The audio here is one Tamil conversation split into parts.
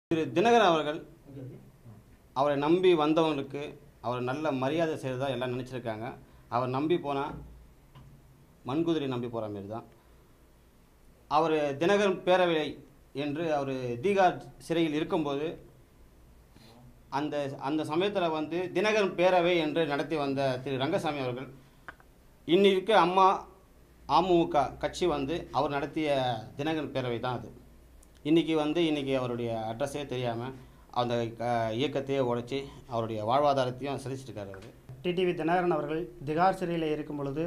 திரு தினகரன் அவர்கள் அவரை நம்பி வந்தவங்களுக்கு அவரை நல்ல மரியாதை செய்கிறதா எல்லாம் நினச்சிருக்காங்க அவர் நம்பி போனால் மண்குதிரை நம்பி போகிற மாரி தான் அவர் தினகரன் பேரவை என்று அவர் தீகார் சிறையில் இருக்கும்போது அந்த அந்த சமயத்தில் வந்து தினகரன் பேரவை என்று நடத்தி வந்த திரு ரங்கசாமி அவர்கள் இன்னைக்கு அம்மா அமமுக கட்சி வந்து அவர் நடத்திய தினகரன் பேரவை தான் அது இன்றைக்கி வந்து இன்றைக்கி அவருடைய அட்ரஸே தெரியாமல் அந்த க- இயக்கத்தையே உடைச்சி அவருடைய வாழ்வாதாரத்தையும் சிதைச்சிருக்காரு அவர் டிடிவி தினகரன் அவர்கள் திகார் சிறையில் இருக்கும் பொழுது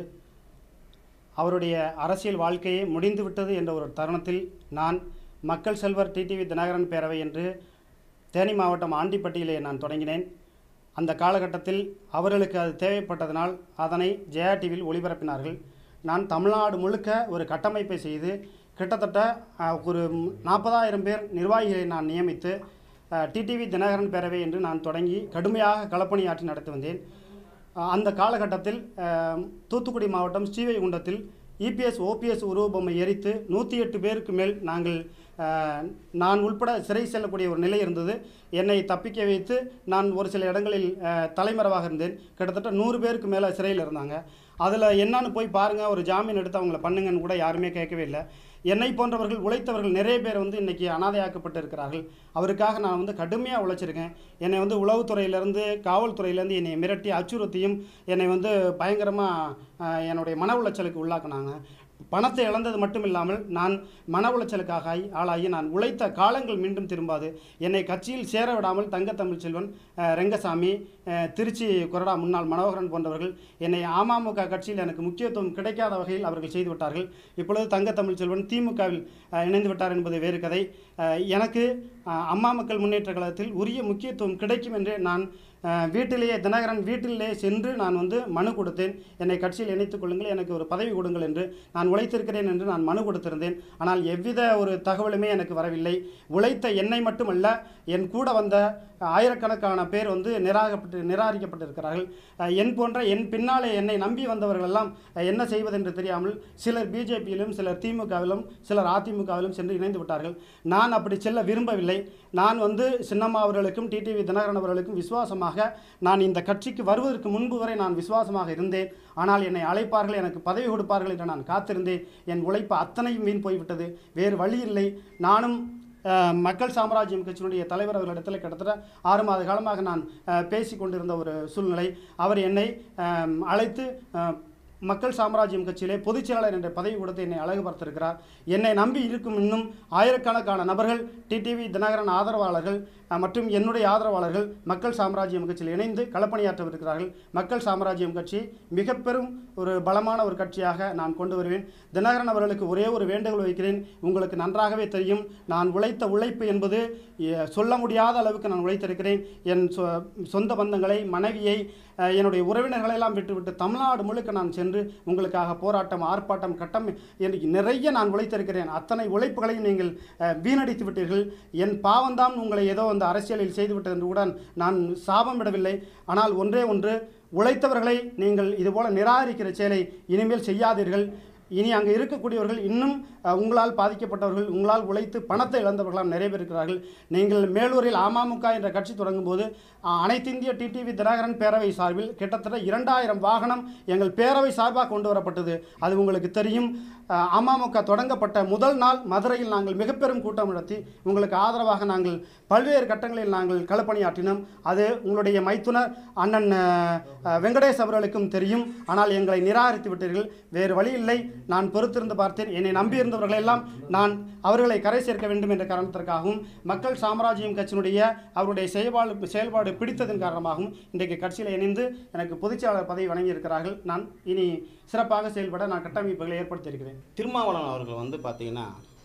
அவருடைய அரசியல் வாழ்க்கையே முடிந்துவிட்டது என்ற ஒரு தருணத்தில் நான் மக்கள் செல்வர் டிடிவி தினகரன் பேரவை என்று தேனி மாவட்டம் ஆண்டிப்பட்டியிலே நான் தொடங்கினேன் அந்த காலகட்டத்தில் அவர்களுக்கு அது தேவைப்பட்டதனால் அதனை ஜெயா டிவியில் ஒளிபரப்பினார்கள் நான் தமிழ்நாடு முழுக்க ஒரு கட்டமைப்பை செய்து கிட்டத்தட்ட அஹ், ஒரு நாற்பதாயிரம் பேர் நிர்வாகிகளை நான் நியமித்து டிடிவி தினகரன் பேரவை என்று நான் தொடங்கி கடுமையாக களப்பணியாற்றி நடத்தி வந்தேன் அஹ் அந்த காலகட்டத்தில் அஹ், தூத்துக்குடி மாவட்டம் ஸ்ரீவைகுண்டத்தில் இபிஎஸ் ஓபிஎஸ் உருவபொம்மை எரித்து நூற்றி எட்டு பேருக்கு மேல் நாங்கள் அஹ், நான் உட்பட சிறை செல்லக்கூடிய ஒரு நிலை இருந்தது என்னை தப்பிக்க வைத்து நான் ஒரு சில இடங்களில் அஹ், தலைமறைவாக இருந்தேன் கிட்டத்தட்ட நூறு பேருக்கு மேலே சிறையில் இருந்தாங்க அதில் என்னன்னு போய் பாருங்கள் ஒரு ஜாமீன் எடுத்து அவங்கள பண்ணுங்கன்னு கூட யாருமே கேட்கவே இல்லை என்னை போன்றவர்கள் உழைத்தவர்கள் நிறைய பேர் வந்து இன்றைக்கி அனாதையாக்கப்பட்டு இருக்கிறார்கள் அவருக்காக நான் வந்து கடுமையாக உழைச்சிருக்கேன் என்னை வந்து உளவுத்துறையிலேருந்து காவல்துறையிலேருந்து என்னை மிரட்டி அச்சுறுத்தியும் என்னை வந்து பயங்கரமாக என்னுடைய மன உளைச்சலுக்கு உள்ளாக்குனாங்க பணத்தை இழந்தது மட்டும் இல்லாமல் நான் மன உளைச்சலுக்காக ஆகி ஆளாகி நான் உழைத்த காலங்கள் மீண்டும் திரும்பாது என்னை கட்சியில் சேர விடாமல் தங்க தமிழ்ச்செல்வன் அஹ், ரெங்கசாமி அஹ், திருச்சி கொறடா முன்னாள் மனோகரன் போன்றவர்கள் என்னை அமமுக கட்சியில் எனக்கு முக்கியத்துவம் கிடைக்காத வகையில் அவர்கள் செய்து விட்டார்கள் இப்பொழுது தங்க தமிழ்ச்செல்வன் திமுகவில் அஹ், இணைந்து விட்டார் என்பது வேறு கதை அஹ், எனக்கு அஹ், அம்மா மக்கள் முன்னேற்ற கழகத்தில் உரிய முக்கியத்துவம் கிடைக்கும் என்று நான் அஹ், வீட்டிலேயே தினகரன் வீட்டிலே சென்று நான் வந்து மனு கொடுத்தேன் என்னை கட்சியில் இணைத்துக் கொள்ளுங்கள் எனக்கு ஒரு பதவி கொடுங்கள் என்று நான் உழைத்திருக்கிறேன் என்று நான் மனு கொடுத்திருந்தேன் ஆனால் எவ்வித ஒரு தகவலுமே எனக்கு வரவில்லை உழைத்த என்னை மட்டுமல்ல என் கூட வந்த ஆயிரக்கணக்கான பேர் வந்து நிராகப்பட்டு நிராகரிக்கப்பட்டிருக்கிறார்கள் அஹ், என் போன்ற என் பின்னாலே என்னை நம்பி வந்தவர்கள் எல்லாம் அஹ், என்ன செய்வதென்று தெரியாமல் சிலர் பிஜேபியிலும் சிலர் திமுகவிலும் சிலர் அதிமுகவிலும் சென்று இணைந்து விட்டார்கள் நான் அப்படி செல்ல விரும்பவில்லை நான் வந்து சின்னம்மா அவர்களுக்கும் டிடிவி தினகரன் அவர்களுக்கும் விசுவாசமாக நான் இந்த கட்சிக்கு வருவதற்கு முன்பு வரை நான் விசுவாசமாக இருந்தேன் ஆனால் என்னை அழைப்பார்கள் எனக்கு பதவி கொடுப்பார்கள் என்று நான் காத்திருந்தேன் என் உழைப்பு அத்தனையும் வீண் போய்விட்டது வேறு வழி இல்லை நானும் அஹ், மக்கள் சாம்ராஜ்யம் கட்சியினுடைய தலைவர் அவர்களிடத்தில் கிட்டத்தட்ட ஆறு மாத காலமாக நான் அஹ், பேசிக் கொண்டிருந்த ஒரு சூழ்நிலை அவர் என்னை அஹ், அழைத்து அஹ், மக்கள் சாம்ராஜ்யம் கட்சியிலே பொதுச் செயலாளர் என்ற பதவி கொடுத்து என்னை அழகு பார்த்திருக்கிறார் என்னை நம்பி இருக்கும் இன்னும் ஆயிரக்கணக்கான நபர்கள் டிடிவி தினகரன் ஆதரவாளர்கள் அஹ், மற்றும் என்னுடைய ஆதரவாளர்கள் மக்கள் சாம்ராஜ்யம் கட்சியில் இணைந்து களப்பணியாற்றவிருக்கிறார்கள் மக்கள் சாம்ராஜ்யம் கட்சி மிக பெரும் ஒரு பலமான ஒரு கட்சியாக நான் கொண்டு வருவேன் தினகரன் அவர்களுக்கு ஒரே ஒரு வேண்டுகோள் வைக்கிறேன் உங்களுக்கு நன்றாகவே தெரியும் நான் உழைத்த உழைப்பு என்பது எ, சொல்ல முடியாத அளவுக்கு நான் உழைத்திருக்கிறேன் என் சொ- சொந்த பந்தங்களை மனைவியை அஹ், என்னுடைய உறவினர்களை எல்லாம் விட்டுவிட்டு தமிழ்நாடு முழுக்க நான் சென்று உங்களுக்காக போராட்டம் ஆர்ப்பாட்டம் கட்டம் என்று நிறைய நான் உழைத்திருக்கிறேன் அத்தனை உழைப்புகளையும் நீங்கள் அஹ், வீணடித்து விட்டீர்கள் என் பாவம்தான் உங்களை ஏதோ அந்த அரசியலில் செய்துவிட்டது என்று கூட நான் சாபம் விடவில்லை ஆனால் ஒன்றே ஒன்று உழைத்தவர்களை நீங்கள் இதுபோல நிராகரிக்கிற செயலை இனிமேல் செய்யாதீர்கள் இனி அங்கே இருக்கக்கூடியவர்கள் இன்னும் அஹ், உங்களால் பாதிக்கப்பட்டவர்கள் உங்களால் உழைத்து பணத்தை இழந்தவர்களாம் நிறைய பேர் இருக்கிறார்கள் நீங்கள் மேலூரில் அமமுக என்ற கட்சி தொடங்கும்போது அஹ், அனைத்து இந்திய டிடிவி தினகரன் பேரவை சார்பில் கிட்டத்தட்ட இரண்டாயிரம் வாகனம் எங்கள் பேரவை சார்பாக கொண்டு வரப்பட்டது அது உங்களுக்கு தெரியும் அஹ், அமமுக தொடங்கப்பட்ட முதல் நாள் மதுரையில் நாங்கள் மிக பெரும் கூட்டம் நடத்தி உங்களுக்கு ஆதரவாக நாங்கள் பல்வேறு கட்டங்களில் நாங்கள் களப்பணியாற்றினோம் அது உங்களுடைய மைத்துனர் அண்ணன் அஹ், அஹ், வெங்கடேஷ் அவர்களுக்கும் தெரியும் ஆனால் எங்களை நிராகரித்து விட்டீர்கள் வேறு வழி இல்லை நான் பொறுத்திருந்து பார்த்தேன் என்னை நம்பியிருந்தவர்கள் எல்லாம் நான் அவர்களை கரை சேர்க்க வேண்டும் என்ற காரணத்திற்காகவும் மக்கள் சாம்ராஜ்யம் கட்சியினுடைய அவருடைய செயல்பாடு செயல்பாடு பிடித்ததன் காரணமாகவும் இன்றைக்கு கட்சியில் இணைந்து எனக்கு பொதுச்செயலாளர் பதவி வழங்கியிருக்கிறார்கள் நான் இனி சிறப்பாக செயல்பட நான் கட்டமைப்புகளை ஏற்படுத்தியிருக்கிறேன் திருமாவளவன் அவர்கள் வந்து பார்த்தீங்கன்னா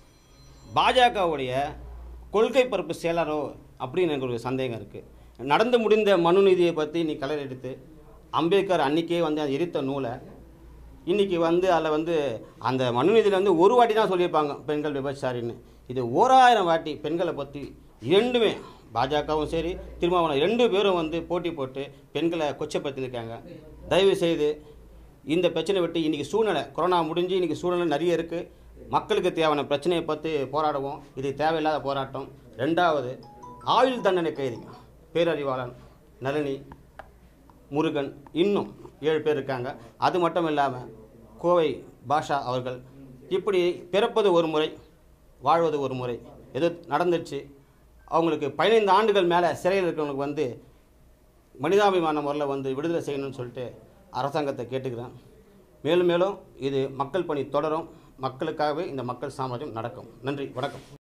பாஜகவுடைய கொள்கை பரப்பு செயலரோ அப்படின்னு எனக்கு ஒரு சந்தேகம் இருக்குது நடந்து முடிந்த மனுநீதியை பற்றி நீ கலர் எடுத்து அம்பேத்கர் அன்னைக்கே வந்து அந்த எரித்த நூலை இன்றைக்கி வந்து அதில் வந்து அந்த மனுநீதியில் வந்து ஒரு வாட்டி தான் சொல்லியிருப்பாங்க பெண்கள் விபச்சாரின்னு இது ஓராயிரம் வாட்டி பெண்களை பற்றி இரண்டுமே பாஜகவும் சரி திருமாவளவன் ரெண்டு பேரும் வந்து போட்டி போட்டு பெண்களை கொச்சப்படுத்தியிருக்காங்க தயவு செய்து இந்த பிரச்சனை விட்டு இன்றைக்கி சூழ்நிலை கொரோனா முடிஞ்சு இன்றைக்கி சூழ்நிலை நிறைய இருக்குது மக்களுக்கு தேவையான பிரச்சனையை பற்றி போராடுவோம் இது தேவையில்லாத போராட்டம் ரெண்டாவது ஆயுள் தண்டனை கைதிங்க பேரறிவாளன் நளினி முருகன் இன்னும் ஏழு பேர் இருக்காங்க அது மட்டும் இல்லாமல் கோவை பாஷா அவர்கள் இப்படி பிறப்பது ஒரு முறை வாழ்வது ஒரு முறை ஏதோ நடந்துச்சு அவங்களுக்கு பதினைந்து ஆண்டுகள் மேலே சிறையில் இருக்கிறவங்களுக்கு வந்து மனிதாபிமான முறையில் வந்து விடுதலை செய்யணும்னு சொல்லிட்டு அரசாங்கத்தை கேட்டுக்கிறேன் மேலும் மேலும் இது மக்கள் பணி தொடரும் மக்களுக்காகவே இந்த மக்கள் சாம்ராஜ்யம் நடக்கும் நன்றி வணக்கம்